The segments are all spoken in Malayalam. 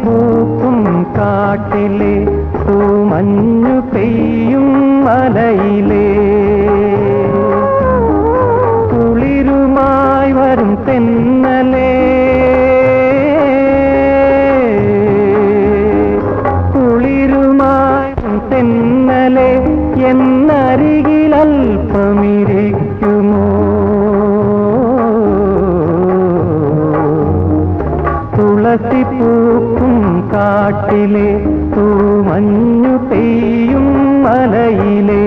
പൂക്കും കാട്ടിലെ പൂമഞ്ഞു പെയ്യും മലയിലെ കുളിരുമായി വരും തെന്നലേ കുളിരുമായി വരും തെന്നലെ എന്നരികിൽ അല്പമിരിക്കുമോ തുളസി പൂക്കും കാട്ടിലെ തൂമഞ്ഞു പെയ്യും മലയിലേ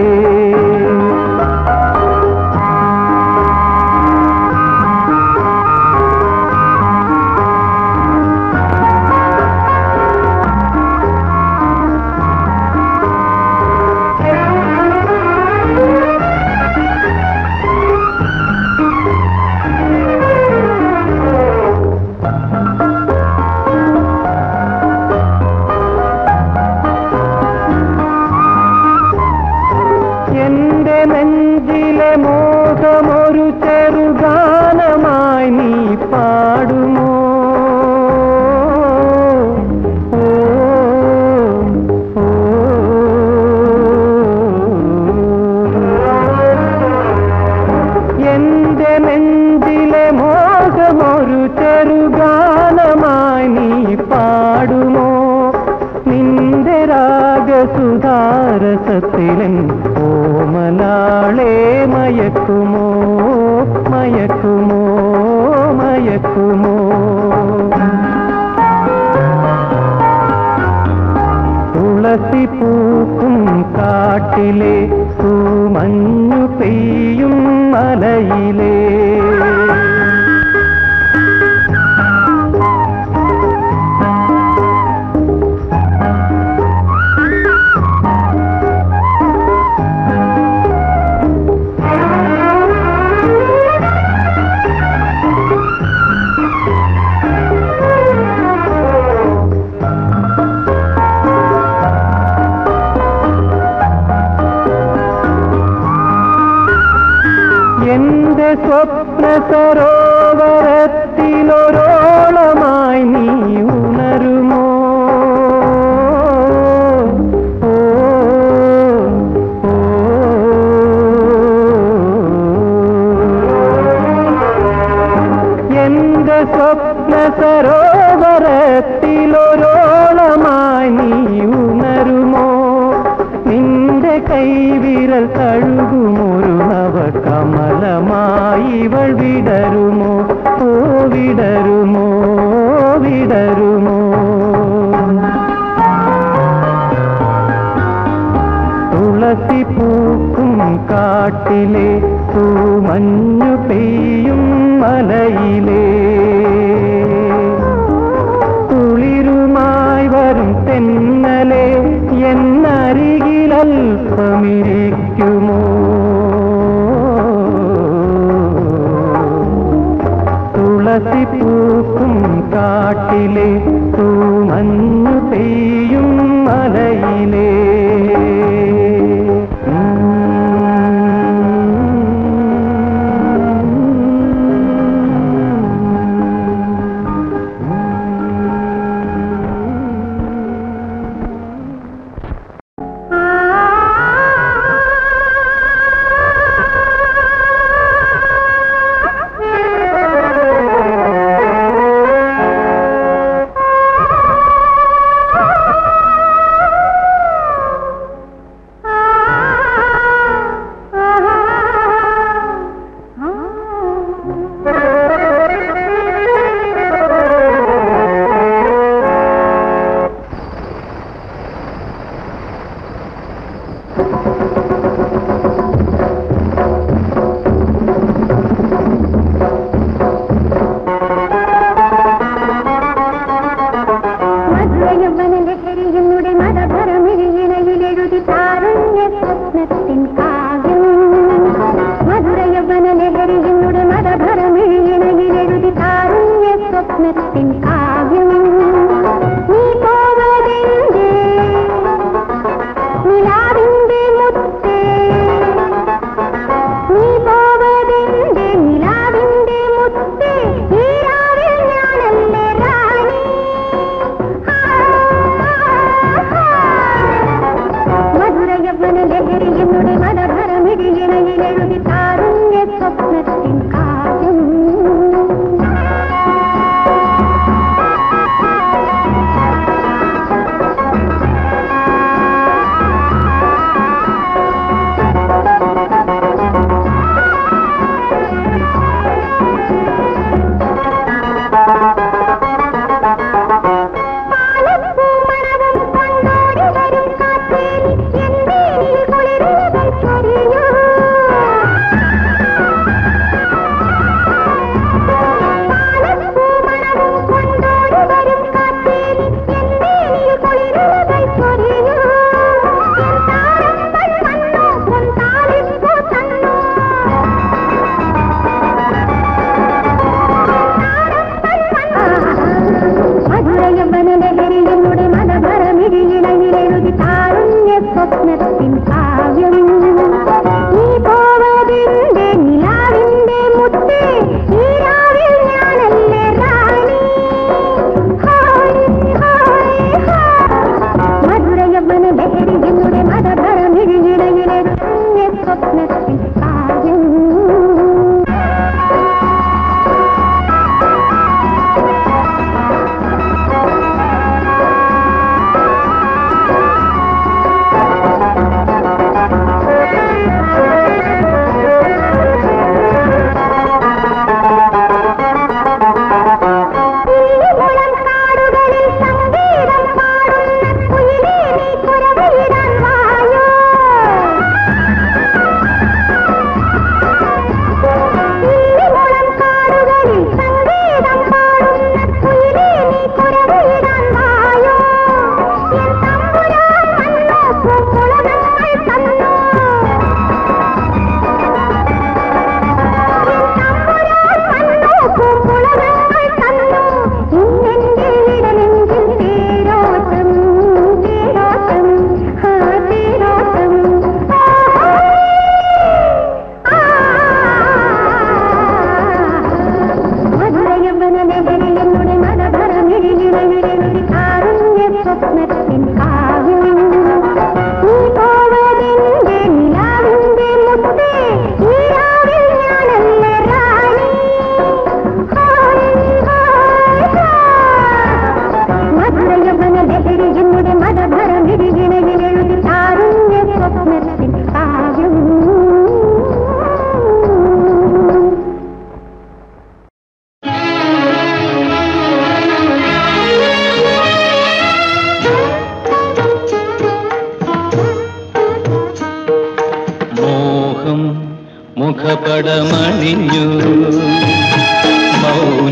എന്റെ നെഞ്ചിലെ മോഹമൊരു ചെറുഗാനമായി നീ പാടുമോ ഓ, ഓ, എന്റെ നെഞ്ചിലെ മോഹമൊരു ചെറുഗാനമായി നീ പാടുമോ നിന്റെ രാഗസുധാരസത്തിലൻ ഓമലാളെ മയക്കുമോ മയക്കുമോ മയക്കുമോ തുളസി പൂക്കും കാട്ടിലെ തൂമഞ്ഞു പെയ്യും മലയിലേ എന്റെ സ്വപ്ന സരോവരത്തിലൊരോളമായി നീ ഉണരുമോ ഓ, ഓ. എന്റെ സ്വപ്ന സരോവരത്തിലൊരോളമായി നീ ഉണരുമോ നിന്റെ കൈവിരൽ തഴുകുമൊരു നവകമലമായി ഇവൾ വിടരുമോ ഓ വിടരുമോ വിടരുമോ തുളസി പൂക്കും കാട്ടിലെ തൂമഞ്ഞു പെയ്യും മലയിലേ കുളിരുമായി വരും തെന്നലെ എന്നരികിൽ അല്പമിരിക്കുമോ തുളസി പൂക്കും കാട്ടിലെ തൂമഞ്ഞു പെയ്യും മലയിലേ ആ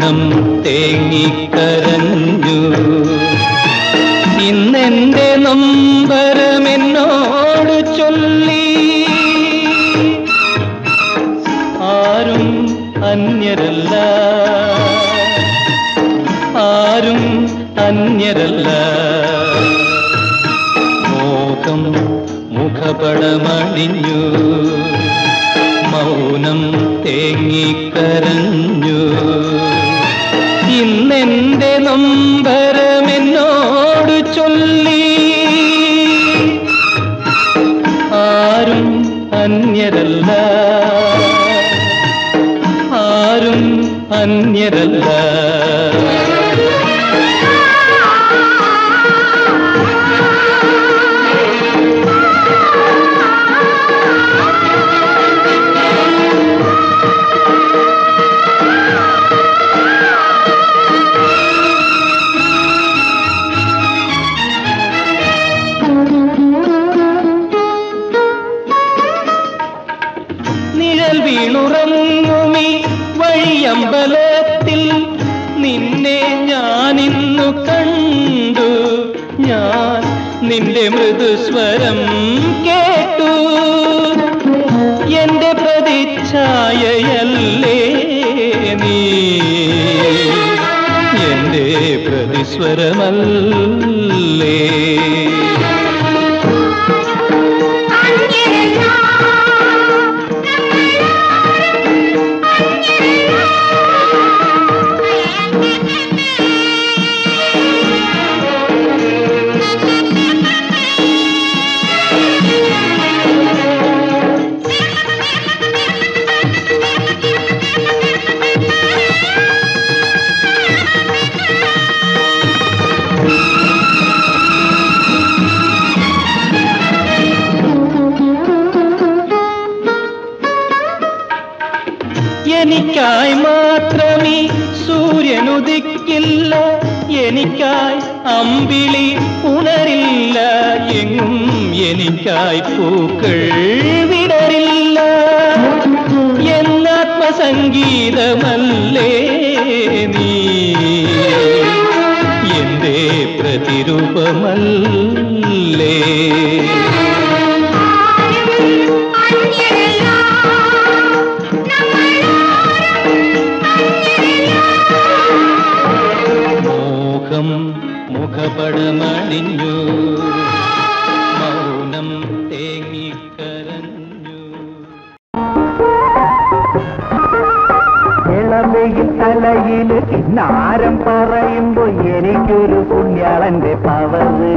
മൗനം തേങ്ങിക്കരഞ്ഞു ഇന്നെന്റെ നൊമ്പരമെന്നോട് ചൊല്ലി ആരും അന്യരല്ല ആരും അന്യരല്ല മോഹം മുഖപടമണിഞ്ഞു മൗനം തേങ്ങിക്കരഞ്ഞു ഇന്നെന്റെ നൊമ്പരമെന്നോട് ചൊല്ലി ആരും അന്യരല്ല ആരും അന്യരല്ല നിഴൽ വീണുറങ്ങുമി വഴിയമ്പലത്തിൽ നിന്നെ ഞാനിന്നു കണ്ടു ഞാൻ നിന്റെ മൃദുസ്വരം കേട്ടു എന്റെ പ്രതിച്ഛായയല്ലേ നീ എന്റെ പ്രതിസ്വരമല്ലേ എനിക്കായി മാത്രമേ സൂര്യനുദിക്കില്ല എനിക്കായി അമ്പിളി ഉണരില്ല എങ്ങും എനിക്കായി പൂക്കൾ വിടരില്ല എന്നാത്മസംഗീതമല്ലേ നീ എന്റെ പ്രതിരൂപമല്ലേ മോഹം മുഖപടമണിഞ്ഞു മൗനം തേങ്ങിക്കരഞ്ഞു ഇളമയിൽ തലയില് നാരം പറയുമ്പോ എനിക്കൊരു പുണ്യാളന്റെ പവറ്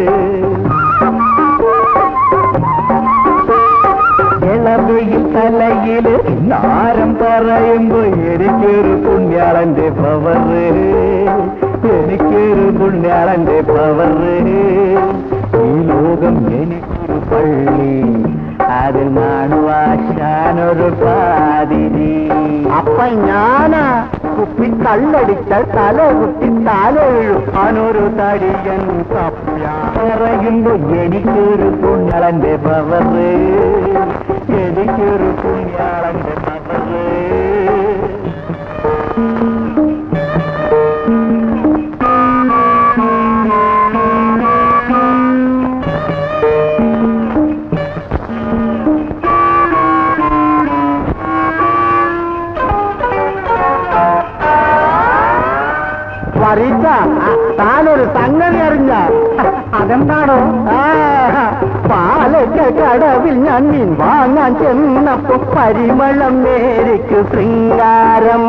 ഇളമയിൽ തലയില് നാരം പറയുമ്പോ എനിക്കൊരു പുണ്യാളന്റെ പവറ് എനിക്കൊരു പുണ്യാളന്റെ പവറ് ഈ ലോകം എനിക്കൊരു പള്ളി അതിൽ നാണുവാശാനൊരു പാതിരി അപ്പ ഞാനാ കുപ്പി കള്ളടിച്ചാൽ തല കുത്തി തല വീഴും തടിയൻ കപ്യ പറയുമ്പോ എനിക്കൊരു പുണ്യാളന്റെ പവറ് എനിക്കൊരു പുണ്യാളന്റെ പവറ് വറിച്ച താനൊരു സംഗതി അറിഞ്ഞ അതെന്താണോ പാലക്ക കടവിൽ ഞാൻ മീൻ വാങ്ങാൻ ചെന്നപ്പോ പരിമളം നേരിക്ക് ശൃംഗാരം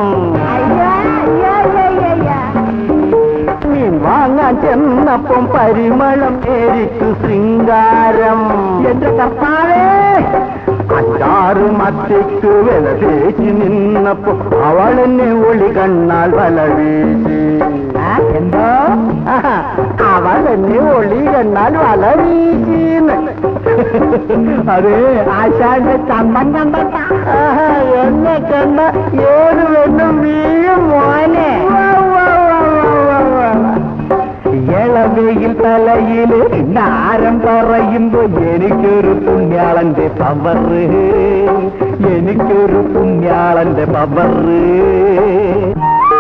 മീൻ വാങ്ങാൻ ചെന്നപ്പം പരിമളം നേരിക്ക് ശൃംഗാരം എന്റെ കർത്താവേ അഞ്ചാറ് മത്തിക്ക് വില തേച്ച് നിന്നപ്പോ അവളെന്നെ ഒളി കണ്ണാൽ വല വീശി എന്തോ അവളെന്നെ ഒളി കണ്ണാൽ വല വീശീന്ന് അതെ ആശാന്റെ ചന്തം കണ്ട എന്നെ കണ്ട ഏത് പെണ്ണും വീഴും മോനെ ഇളവയിൽ തലയില് നാരം പറയുമ്പോ എനിക്കൊരു പുണ്യാളന്റെ പവറ് എനിക്കൊരു പുണ്യാളന്റെ പവറ്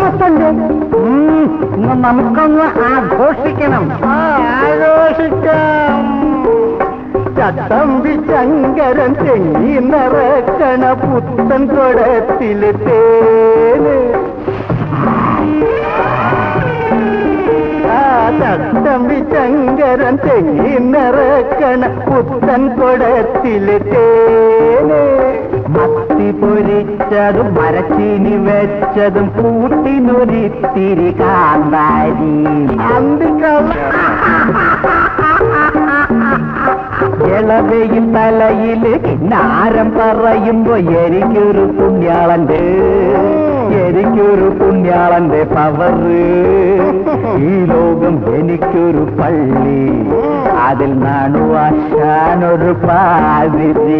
ക്രിസ്മസ് ഇന്ന് നമുക്കൊന്ന് ആഘോഷിക്കണം ആഘോഷിക്കാം ചട്ടമ്പി ശങ്കരൻ തെങ്ങി നിറക്കണ പുത്തൻ കുടത്തില് തേന് ആ ചട്ടമ്പി ശങ്കരൻ തെങ്ങി നിറക്കണ പുത്തൻ കുടത്തില് തേന് മത്തി പൊരിച്ചതും മരച്ചീനി വെച്ചതും കൂട്ടിനൊരിത്തിരി കാന്താരി ഇളവയിൽ തലയില് കിന്നാരം പറയുമ്പോ എനിക്കൊരു പുണ്യാളന്റെ എനിക്കൊരു പുണ്യാളന്റെ പവറ് ഈ ലോകം എനിക്കൊരു പള്ളി അതിൽ നാണുവാശാനൊരു പാതിരി